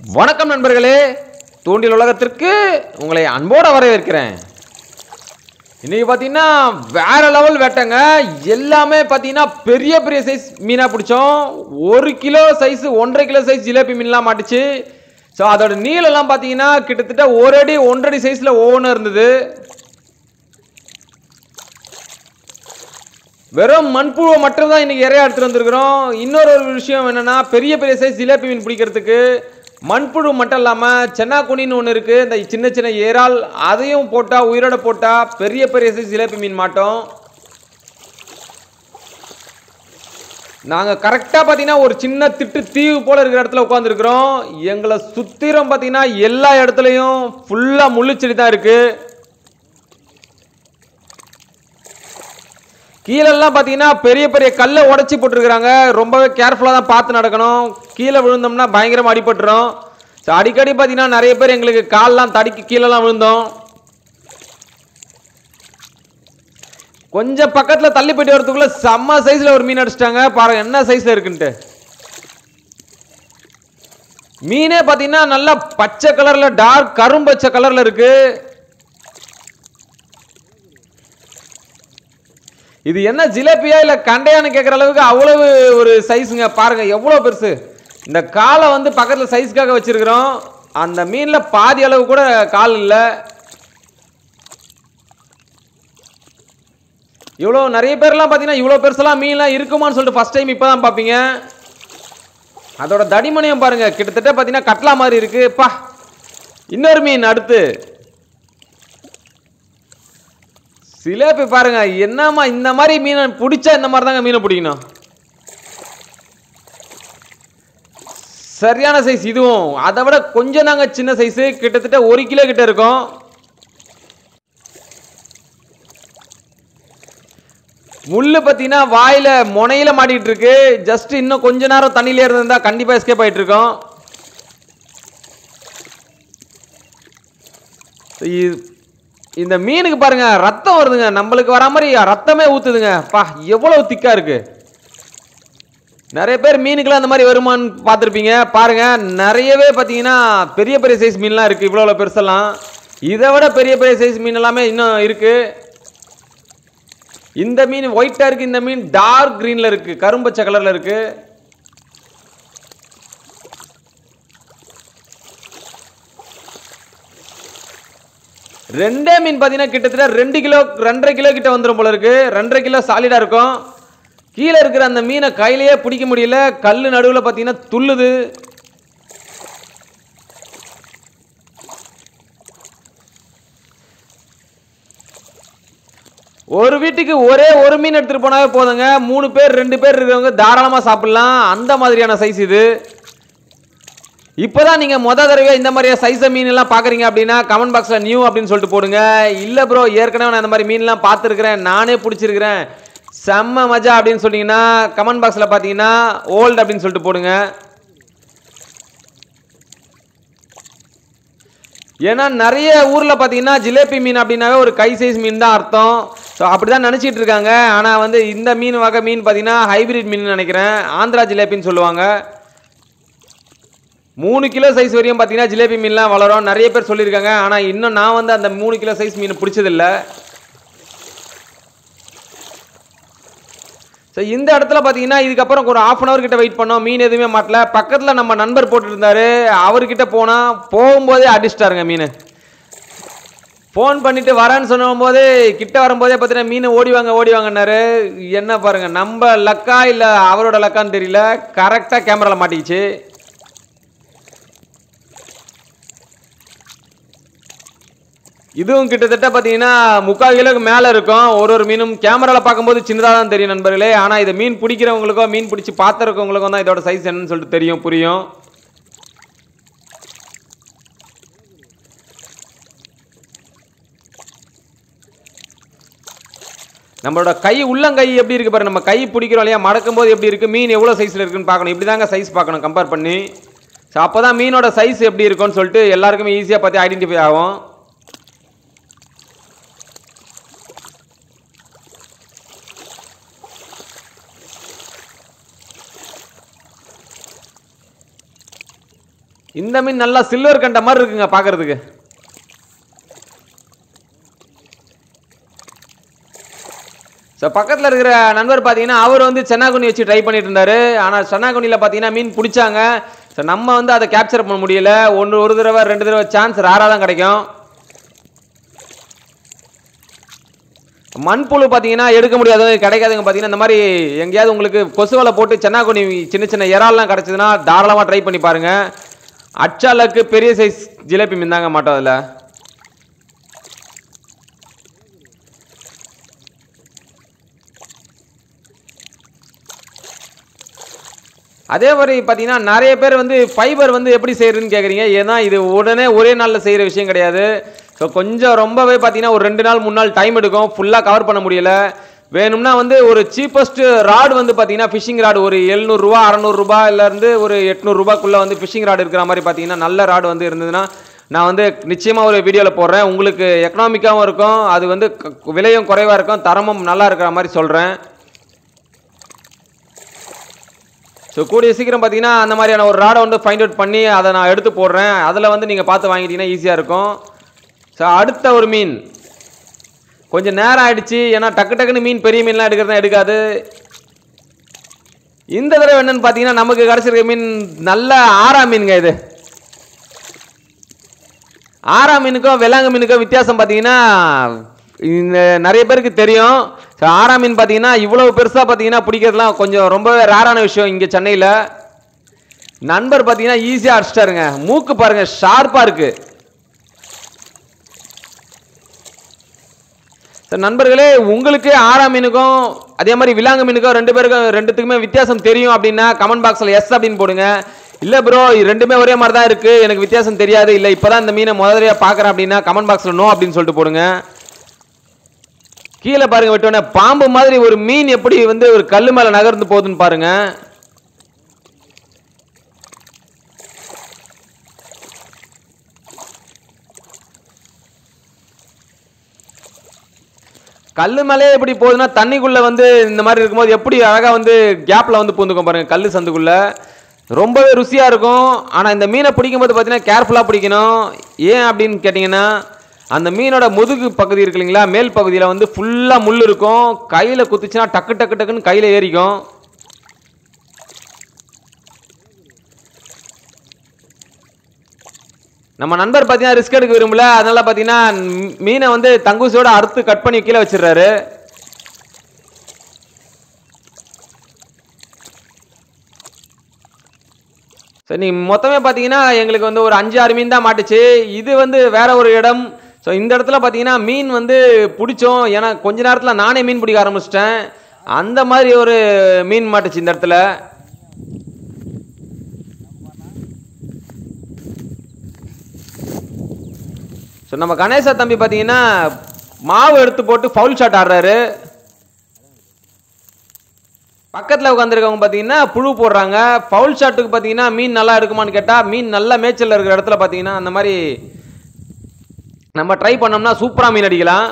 வணக்கம் நண்பர்களே தூண்டில் உலகத்திற்கு உங்களை அன்போட வரவேற்கிறேன் இன்னைக்கு பார்த்தீங்கன்னா வேற லெவல் வேட்டைங்க எல்லாமே பார்த்தீங்கன்னா பெரிய பெரிய சைஸ் மீனாக பிடிச்சோம் ஒரு கிலோ சைஸ் ஒன்றரை கிலோ சைஸ் ஜிலேபி மீன்லாம் மாட்டுச்சு ஸோ அதோட நீளம்லாம் பார்த்தீங்கன்னா கிட்டத்தட்ட ஒரு அடி ஒன்றரை அடி சைஸில் ஒவ்வொன்றும் இருந்தது வெறும் மண்புழுவை மட்டும் தான் இன்னைக்கு இறையா எடுத்துட்டு வந்திருக்கிறோம் இன்னொரு ஒரு விஷயம் என்னன்னா பெரிய பெரிய சைஸ் ஜிலேபி மீன் பிடிக்கிறதுக்கு மண்புழு மட்டும் இல்லாமல் சென்னாக்குனின்னு ஒன்று இருக்குது இந்த சின்ன சின்ன ஏறால் அதையும் போட்டால் உயிரோட போட்டால் பெரிய பெரிய சைஸ் ஜிலேபி மீன் மாட்டோம் நாங்கள் கரெக்டாக பார்த்தீங்கன்னா ஒரு சின்ன திட்டு தீவு போல் இருக்கிற இடத்துல உட்காந்துருக்குறோம் எங்களை சுத்திரம் பார்த்தீங்கன்னா எல்லா இடத்துலையும் ஃபுல்லாக முள்ளுச்செடி தான் இருக்குது கீழெல்லாம் பார்த்தீங்கன்னா பெரிய பெரிய கல்லை உடச்சி போட்டிருக்கிறாங்க ரொம்பவே கேர்ஃபுல்லாக தான் பார்த்து நடக்கணும் கீழே விழுந்தோம்னா பயங்கரமாக அடிபட்டுரும் ஸோ அடிக்கடி பார்த்தீங்கன்னா நிறைய பேர் எங்களுக்கு கால்லாம் தடிக்கு கீழெல்லாம் விழுந்தோம் கொஞ்சம் பக்கத்தில் தள்ளி போயிட்டு வரதுக்குள்ள செம்ம சைஸில் ஒரு மீன் அடிச்சிட்டாங்க பாருங்க என்ன சைஸில் இருக்குன்ட்டு மீனே பார்த்தீங்கன்னா நல்லா பச்சை கலரில் டார்க் கரும்பச்சை கலரில் இருக்குது இது என்ன ஜிலேபியா இல்ல கண்டையான்னு கேட்குற அளவுக்கு அவ்வளவு ஒரு சைஸுங்க பாருங்க எவ்வளோ பெருசு இந்த காலை வந்து பக்கத்தில் சைஸ்க்காக வச்சிருக்கிறோம் அந்த மீனில் பாதி அளவு கூட கால் இல்லை இவ்வளோ நிறைய பேர்லாம் பார்த்தீங்கன்னா இவ்வளோ பெருசெல்லாம் மீன்லாம் இருக்குமான்னு சொல்லிட்டு ஃபஸ்ட் டைம் இப்போ தான் பார்ப்பீங்க அதோட தடிமனையும் பாருங்க கிட்டத்தட்ட பார்த்தீங்கன்னா கட்லா மாதிரி இருக்கு பா இன்னொரு மீன் அடுத்து சிலேபி பாருங்க என்னம்மா இந்த மாதிரி மீனை பிடிச்சா இந்த மாதிரி தாங்க மீனை பிடிக்கணும் சரியான சைஸ் இதுவும் அதை விட கொஞ்சம் தாங்க சின்ன சைஸ் கிட்டத்தட்ட ஒரு கிலோ கிட்ட இருக்கும் முள்ளு பார்த்தீங்கன்னா வாயில முனையில மாட்டிட்டு இருக்கு ஜஸ்ட் இன்னும் கொஞ்ச நேரம் தண்ணியில இருந்திருந்தா கண்டிப்பா எஸ்கேப் ஆயிட்டு இருக்கோம் இது- இந்த மீனுக்கு பாருங்க ரத்தம் வருதுங்க நம்மளுக்கு வரா மாதிரி ரத்தமே ஊத்துதுங்க பா எவ்வளவு திக்கா இருக்கு நிறைய பேர் மீனுக்குலாம் அந்த மாதிரி வருமான்னு பார்த்துருப்பீங்க பாருங்க நிறையவே பார்த்தீங்கன்னா பெரிய பெரிய சைஸ் மீன்லாம் இருக்கு இவ்வளோ பெருசெல்லாம் இதை விட பெரிய பெரிய சைஸ் மீன் எல்லாமே இன்னும் இருக்கு இந்த மீன் ஒயிட்டா இருக்கு இந்த மீன் டார்க் கிரீன்ல இருக்கு கரும்பச்சை கலர்ல இருக்கு ரெண்டே மீன் பார்த்தீங்கன்னா கிட்டத்தட்ட ரெண்டு கிலோ ரெண்டரை கிலோ கிட்ட வந்துடும் போல இருக்கு ரெண்டரை கிலோ சாலிடா இருக்கும் கீழே இருக்கிற அந்த மீனை கையிலேயே பிடிக்க முடியல கல் நடுவில் பார்த்தீங்கன்னா துள்ளுது ஒரு வீட்டுக்கு ஒரே ஒரு மீன் எடுத்துட்டு போனாவே போதுங்க மூணு பேர் ரெண்டு பேர் இருக்கிறவங்க தாராளமா சாப்பிடலாம் அந்த மாதிரியான சைஸ் இது இப்போதான் நீங்க முத தடவை இந்த மாதிரி சைஸ மீன் எல்லாம் பாக்குறீங்க அப்படின்னா கமெண்ட் பாக்ஸ்ல நியூ அப்படின்னு சொல்லிட்டு போடுங்க இல்ல ப்ரோ ஏற்கனவே நான் இந்த மாதிரி மீன்லாம் பார்த்துருக்கிறேன் நானே பிடிச்சிருக்கிறேன் செம்ம மஜா அப்படின்னு சொன்னீங்கன்னா கமெண்ட் பாக்ஸ்ல பாத்தீங்கன்னா ஓல்டு அப்படின்னு சொல்லிட்டு போடுங்க ஏன்னா நிறைய ஊர்ல பாத்தீங்கன்னா ஜிலேபி மீன் அப்படின்னாவே ஒரு கை சைஸ் மீன் தான் அர்த்தம் ஸோ அப்படிதான் நினைச்சிட்டு இருக்காங்க ஆனா வந்து இந்த மீன் வகை மீன் பாத்தீங்கன்னா ஹைபிரிட் மீன் நினைக்கிறேன் ஆந்திரா ஜிலேபின்னு சொல்லுவாங்க மூணு கிலோ சைஸ் வரையும் பார்த்தீங்கன்னா ஜிலேபி மீன்லாம் வளரும் நிறைய பேர் சொல்லியிருக்காங்க ஆனால் இன்னும் நான் வந்து அந்த மூணு கிலோ சைஸ் மீன் பிடிச்சதில்ல ஸோ இந்த இடத்துல பார்த்தீங்கன்னா இதுக்கப்புறம் ஒரு ஆஃப் அன் ஹவர் கிட்ட வெயிட் பண்ணோம் மீன் எதுவுமே மாட்டல பக்கத்தில் நம்ம நண்பர் போட்டுருந்தாரு அவர்கிட்ட போனால் போகும்போதே அடிச்சிட்டாருங்க மீன் ஃபோன் பண்ணிட்டு வரேன்னு சொல்லும்போது கிட்ட வரும்போதே பார்த்தீங்கன்னா மீன் ஓடிவாங்க ஓடிவாங்கன்னாரு என்ன பாருங்க நம்ம லக்கா இல்லை அவரோட லக்கான்னு தெரியல கரெக்டாக கேமராவில் மாட்டிக்கிச்சு இதுவும் கிட்டத்தட்ட பார்த்தீங்கன்னா முக்கால் கிலோக்கு மேலே இருக்கும் ஒரு ஒரு மீனும் கேமராவில் பார்க்கும்போது சின்னதாக தான் தெரியும் நண்பர்களே ஆனால் இதை மீன் பிடிக்கிறவங்களுக்கோ மீன் பிடிச்சி பார்த்துருக்கவங்களுக்கும் தான் இதோட சைஸ் என்னன்னு சொல்லிட்டு தெரியும் புரியும் நம்மளோட கை உள்ளங்கை எப்படி இருக்கு பாரு நம்ம கை பிடிக்கிறோம் இல்லையா மடக்கும் போது எப்படி இருக்கு மீன் எவ்வளோ சைஸில் இருக்குன்னு பார்க்கணும் இப்படி தாங்க சைஸ் பார்க்கணும் கம்பேர் பண்ணி ஸோ அப்போ தான் மீனோட சைஸ் எப்படி இருக்கும்னு சொல்லிட்டு எல்லாருக்குமே ஈஸியாக பார்த்து ஐடென்டிஃபை ஆகும் இந்த மீன் நல்லா சில்வர் கண்ட மாதிரி இருக்குங்க பார்க்கறதுக்கு ஸோ பக்கத்தில் இருக்கிற நண்பர் பார்த்தீங்கன்னா அவர் வந்து சென்னாகுனி வச்சு ட்ரை பண்ணிட்டு இருந்தாரு ஆனால் சென்னாகுனியில் பார்த்தீங்கன்னா மீன் பிடிச்சாங்க ஸோ நம்ம வந்து அதை கேப்சர் பண்ண முடியல ஒன்று ஒரு தடவை ரெண்டு தடவை சான்ஸ் ரேராக தான் கிடைக்கும் மண்புழு பார்த்தீங்கன்னா எடுக்க முடியாது கிடைக்காதுங்க பார்த்தீங்கன்னா இந்த மாதிரி எங்கேயாவது உங்களுக்கு கொசுவலை போட்டு சென்னாகுனி சின்ன சின்ன இறால்லாம் கிடச்சதுன்னா தாராளமாக ட்ரை பண்ணி பாருங்க அச்சாலக்கு பெரிய சைஸ் ஜிலேபி மீன் தாங்க மாட்டோம் அதில் அதே மாதிரி பார்த்தீங்கன்னா நிறைய பேர் வந்து ஃபைபர் வந்து எப்படி செய்யறதுன்னு கேட்குறீங்க ஏன்னா இது உடனே ஒரே நாளில் செய்கிற விஷயம் கிடையாது ஸோ கொஞ்சம் ரொம்பவே பார்த்தீங்கன்னா ஒரு ரெண்டு நாள் மூணு நாள் டைம் எடுக்கும் ஃபுல்லாக கவர் பண்ண முடியல வேணும்னா வந்து ஒரு சீப்பஸ்ட் ராடு வந்து பார்த்தீங்கன்னா ஃபிஷிங் ராடு ஒரு எழுநூறுரூவா அறநூறுபாயிலேருந்து ஒரு எட்நூறுரூபாக்குள்ளே வந்து ஃபிஷிங் ராடு இருக்கிற மாதிரி பார்த்தீங்கன்னா நல்ல ராடு வந்து இருந்ததுன்னா நான் வந்து நிச்சயமாக ஒரு வீடியோவில் போடுறேன் உங்களுக்கு எக்கனாமிக்காகவும் இருக்கும் அது வந்து க- விலையும் குறைவாக இருக்கும் தரமும் நல்லா இருக்கிற மாதிரி சொல்கிறேன் ஸோ கூடிய சீக்கிரம் பார்த்தீங்கன்னா அந்த மாதிரியான ஒரு ராடை வந்து ஃபைண்ட் அவுட் பண்ணி அதை நான் எடுத்து போடுறேன் அதில் வந்து நீங்கள் பார்த்து வாங்கிட்டீங்கன்னா ஈஸியாக இருக்கும் ஸோ அடுத்த ஒரு மீன் கொஞ்சம் நேரம் ஆயிடுச்சு ஏன்னா டக்கு டக்குன்னு மீன் பெரிய மீன்லாம் எடுக்கிறதா எடுக்காது இந்த தடவை என்னன்னு பார்த்தீங்கன்னா நமக்கு கிடச்சிருக்க மீன் நல்ல ஆறா மீனுங்க இது ஆறா மீனுக்கும் வெள்ளாங்க மீனுக்கும் வித்தியாசம் பார்த்தீங்கன்னா இந்த நிறைய பேருக்கு தெரியும் ஸோ ஆறா மீன் பார்த்தீங்கன்னா இவ்வளவு பெருசாக பார்த்தீங்கன்னா பிடிக்கிறதுலாம் கொஞ்சம் ரொம்பவே ரேரான விஷயம் இங்கே சென்னையில் நண்பர் பார்த்தீங்கன்னா ஈஸியாக அடிச்சிட்டாருங்க மூக்கு பாருங்க ஷார்ப்பாக இருக்கு சார் நண்பர்களே உங்களுக்கு ஆறா மீனுக்கும் அதே மாதிரி விலாங்கு மீனுக்கும் ரெண்டு பேருக்கும் ரெண்டுத்துக்குமே வித்தியாசம் தெரியும் அப்படின்னா கமெண்ட் பாக்ஸில் எஸ் அப்படின்னு போடுங்க இல்லை ப்ரோ ரெண்டுமே ஒரே மாதிரி தான் இருக்குது எனக்கு வித்தியாசம் தெரியாது இல்லை இப்போ தான் இந்த மீனை முதலியாக பார்க்குறேன் அப்படின்னா கமெண்ட் பாக்ஸில் நோ அப்படின்னு சொல்லிட்டு போடுங்க கீழே பாருங்க விட்டோன்னே பாம்பு மாதிரி ஒரு மீன் எப்படி வந்து ஒரு கல்லு மேலே நகர்ந்து போகுதுன்னு பாருங்க கல்லு மேலே எப்படி போகுதுன்னா தண்ணிக்குள்ள வந்து இந்த மாதிரி இருக்கும்போது எப்படி அழகா வந்து கேப்ல வந்து பூந்துக்கும் பாருங்க கல்லு சந்துக்குள்ள ரொம்பவே ருசியா இருக்கும் ஆனா இந்த மீனை பிடிக்கும்போது பார்த்தீங்கன்னா கேர்ஃபுல்லா பிடிக்கணும் ஏன் அப்படின்னு கேட்டிங்கன்னா அந்த மீனோட முதுகு பகுதி இருக்கு இல்லைங்களா மேல் பகுதியில் வந்து ஃபுல்லாக முள் இருக்கும் கையில் குத்துச்சுன்னா டக்கு டக்கு டக்குன்னு கையில் ஏறிக்கும் நம்ம நண்பர் பார்த்தீங்கன்னா ரிஸ்க் எடுக்க விரும்பல அதனால பார்த்தீங்கன்னா மீ- மீனை வந்து தங்குசோட அறுத்து கட் பண்ணி கீழே வச்சிடுறாரு சரி நீ மொத்தமே பார்த்தீங்கன்னா எங்களுக்கு வந்து ஒரு அஞ்சு ஆறு மீன் தான் மாட்டுச்சு இது வந்து வேற ஒரு இடம் ஸோ இந்த இடத்துல பார்த்தீங்கன்னா மீன் வந்து பிடிச்சோம் ஏன்னா கொஞ்ச நேரத்தில் நானே மீன் பிடிக்க ஆரம்பிச்சிட்டேன் அந்த மாதிரி ஒரு மீன் மாட்டுச்சு இந்த இடத்துல ஸோ நம்ம கணேசா தம்பி பார்த்தீங்கன்னா மாவு எடுத்து போட்டு ஃபவுல் ஷாட் ஆடுறாரு பக்கத்தில் உட்காந்துருக்கவங்க பார்த்தீங்கன்னா புழு போடுறாங்க ஃபவுல் ஷாட்டுக்கு பார்த்தீங்கன்னா மீன் நல்லா எடுக்குமான்னு கேட்டால் மீன் நல்லா மேய்ச்சல் இருக்கிற இடத்துல பார்த்தீங்கன்னா அந்த மாதிரி நம்ம ட்ரை பண்ணோம்னா சூப்பராக மீன் அடிக்கலாம்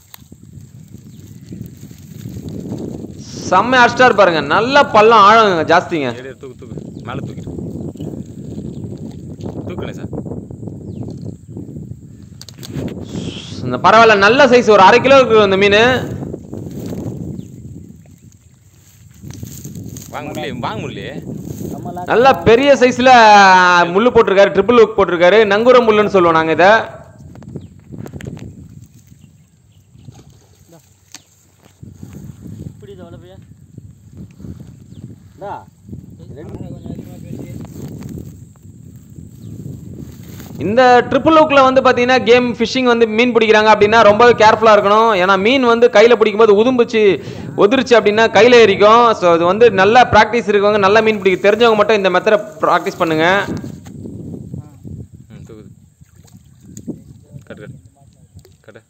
செம்ம அடிச்சிட்டாரு பாருங்க நல்ல பள்ளம் ஆழங்க ஜாஸ்திங்க எடு தூக்கு தூக்கு மேலே தூக்கிட்டு தூக்குனே சார் இந்த பரவாயில்ல நல்ல சைஸ் ஒரு அரை கிலோ இருக்கு இந்த மீன் வாங்க முடியலையே வாங்க முடியலையே நல்ல பெரிய சைஸ்ல முள்ளு போட்டிருக்காரு ட்ரிபிள் ஹுக் போட்டிருக்காரு நங்குர முள்ளுன்னு சொல்லுவோம் நாங்க இதை இப்படி இதை வளர்ப்பியா இந்தா இந்த ட்ரிபிள் ஹுக்கில் வந்து பார்த்தீங்கன்னா கேம் ஃபிஷிங் வந்து மீன் பிடிக்கிறாங்க அப்படின்னா ரொம்பவே கேர்ஃபுல்லாக இருக்கணும் ஏன்னா மீன் வந்து கையில் பிடிக்கும்போது உதும்புச்சு உதிர்ச்சு அப்படின்னா கையில் ஏறிக்கும் ஸோ இது வந்து நல்ல ப்ராக்டிஸ் இருக்கவங்க நல்ல மீன் பிடிக்க தெரிஞ்சவங்க மட்டும் இந்த மெத்தடை ப்ராக்டிஸ் பண்ணுங்க ம் தூக்கு கட்டு கட்டு கட்டு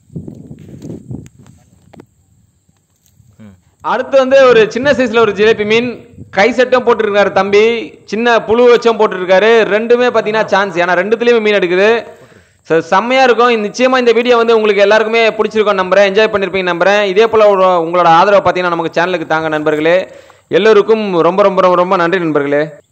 ம் அடுத்து வந்து ஒரு சின்ன சைஸ்ல ஒரு ஜிலேபி மீன் கை செட்டும் போட்டிருக்காரு தம்பி சின்ன புழு வச்சும் போட்டிருக்காரு ரெண்டுமே பார்த்தீங்கன்னா சான்ஸ் ஏன்னா ரெண்டுத்துலேயுமே மீன் எடுக்குது ஸோ செம்மையாக இருக்கும் இந்த- நிச்சயமா இந்த வீடியோ வந்து உங்களுக்கு எல்லாருக்குமே பிடிச்சிருக்கும் நம்புறேன் என்ஜாய் பண்ணியிருப்பீங்க நம்புறேன் இதே போல் ஒரு உங்களோட ஆதரவை பார்த்தீங்கன்னா நமக்கு சேனலுக்கு தாங்க நண்பர்களே எல்லோருக்கும் ரொம்ப ரொம்ப ரொம்ப ரொம்ப நன்றி நண்பர்களே